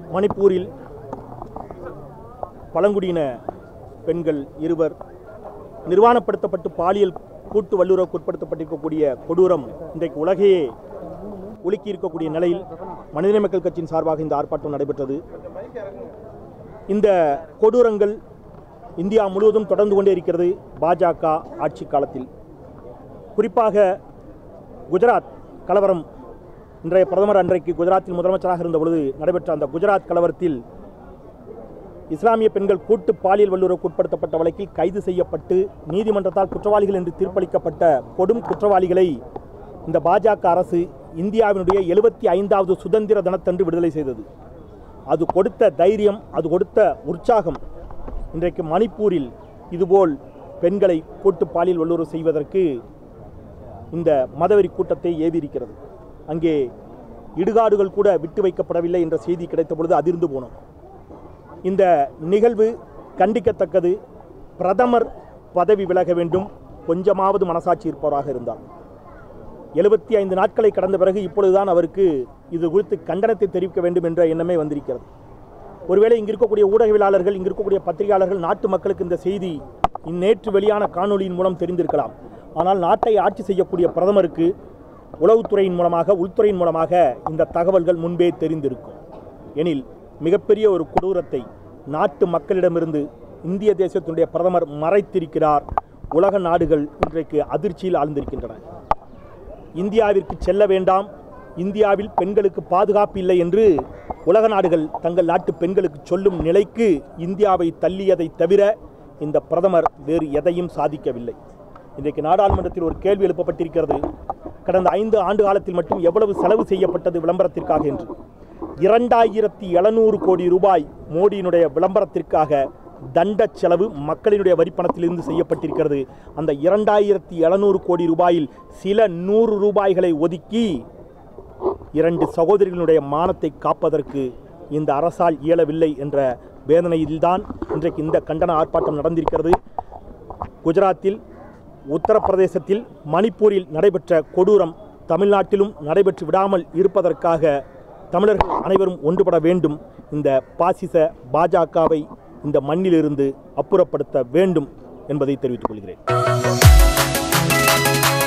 மணிப்பூரில் பழங்குடியின பெண்கள் இருவர் நிர்வாணப்படுத்தப்பட்டு பாலியல் கூட்டு வல்லுறவுக்கு உட்படுத்தப்பட்டிருக்கக்கூடிய கொடூரம் இன்றைக்கு உலகையே உலுக்கி இருக்கக்கூடிய நிலையில் மனிதநேய மக்கள் கட்சியின் சார்பாக இந்த ஆர்ப்பாட்டம் நடைபெற்றது இந்த கொடூரங்கள் இந்தியா முழுவதும் தொடர்ந்து கொண்டே இருக்கிறது பாஜக ஆட்சி காலத்தில் குறிப்பாக குஜராத் கலவரம் இன்றைய பிரதமர் அன்றைக்கு குஜராத்தில் முதலமைச்சராக இருந்த பொழுது நடைபெற்ற அந்த குஜராத் கலவரத்தில் இஸ்லாமிய பெண்கள் கூட்டு பாலியல் வல்லுறவுக்கு உட்படுத்தப்பட்ட வழக்கில் கைது செய்யப்பட்டு நீதிமன்றத்தால் குற்றவாளிகள் என்று தீர்ப்பளிக்கப்பட்ட கொடும் குற்றவாளிகளை இந்த பாஜக அரசு இந்தியாவினுடைய எழுபத்தி ஐந்தாவது சுதந்திர தினத்தன்று விடுதலை செய்தது அது கொடுத்த தைரியம் அது கொடுத்த உற்சாகம் இன்றைக்கு மணிப்பூரில் இதுபோல் பெண்களை கூட்டு பாலியல் வல்லுறவு செய்வதற்கு இந்த மதவெறி கூட்டத்தை ஏவியிருக்கிறது அங்கே இடுகாடுகள் கூட விட்டு வைக்கப்படவில்லை என்ற செய்தி கிடைத்த பொழுது அதிர்ந்து போனோம் இந்த நிகழ்வு கண்டிக்கத்தக்கது பிரதமர் பதவி விலக வேண்டும் கொஞ்சமாவது மனசாட்சி இருப்பவராக இருந்தார் எழுபத்தி ஐந்து நாட்களை கடந்த பிறகு இப்பொழுதுதான் அவருக்கு இது குறித்து கண்டனத்தை தெரிவிக்க வேண்டும் என்ற எண்ணமே வந்திருக்கிறது ஒருவேளை இங்கு இருக்கக்கூடிய ஊடகவியலாளர்கள் இங்கு இருக்கக்கூடிய பத்திரிகையாளர்கள் நாட்டு மக்களுக்கு இந்த செய்தி நேற்று வெளியான காணொளியின் மூலம் தெரிந்திருக்கலாம் ஆனால் நாட்டை ஆட்சி செய்யக்கூடிய பிரதமருக்கு உளவுத்துறையின் மூலமாக உள்துறையின் மூலமாக இந்த தகவல்கள் முன்பே தெரிந்திருக்கும் எனில் மிகப்பெரிய ஒரு கொடூரத்தை நாட்டு மக்களிடமிருந்து இந்திய தேசத்தினுடைய பிரதமர் மறைத்திருக்கிறார் உலக நாடுகள் இன்றைக்கு அதிர்ச்சியில் ஆழ்ந்திருக்கின்றன இந்தியாவிற்கு செல்ல வேண்டாம் இந்தியாவில் பெண்களுக்கு பாதுகாப்பு இல்லை என்று உலக நாடுகள் தங்கள் நாட்டு பெண்களுக்கு சொல்லும் நிலைக்கு இந்தியாவை தள்ளியதை தவிர இந்த பிரதமர் வேறு எதையும் சாதிக்கவில்லை இன்றைக்கு நாடாளுமன்றத்தில் ஒரு கேள்வி எழுப்பப்பட்டிருக்கிறது கடந்த ஐந்து ஆண்டு காலத்தில் மட்டும் எவ்வளவு செலவு செய்யப்பட்டது விளம்பரத்திற்காக என்று இரண்டாயிரத்தி எழுநூறு கோடி ரூபாய் மோடியினுடைய விளம்பரத்திற்காக தண்ட செலவு மக்களினுடைய வரிப்பணத்திலிருந்து செய்யப்பட்டிருக்கிறது அந்த இரண்டாயிரத்தி எழுநூறு கோடி ரூபாயில் சில நூறு ரூபாய்களை ஒதுக்கி இரண்டு சகோதரிகளுடைய மானத்தை காப்பதற்கு இந்த அரசால் இயலவில்லை என்ற வேதனையில்தான் இன்றைக்கு இந்த கண்டன ஆர்ப்பாட்டம் நடந்திருக்கிறது குஜராத்தில் உத்தரப்பிரதேசத்தில் மணிப்பூரில் நடைபெற்ற கொடூரம் தமிழ்நாட்டிலும் நடைபெற்று விடாமல் இருப்பதற்காக தமிழர்கள் அனைவரும் ஒன்றுபட வேண்டும் இந்த பாசிச பாஜகவை இந்த மண்ணிலிருந்து அப்புறப்படுத்த வேண்டும் என்பதை தெரிவித்துக் கொள்கிறேன்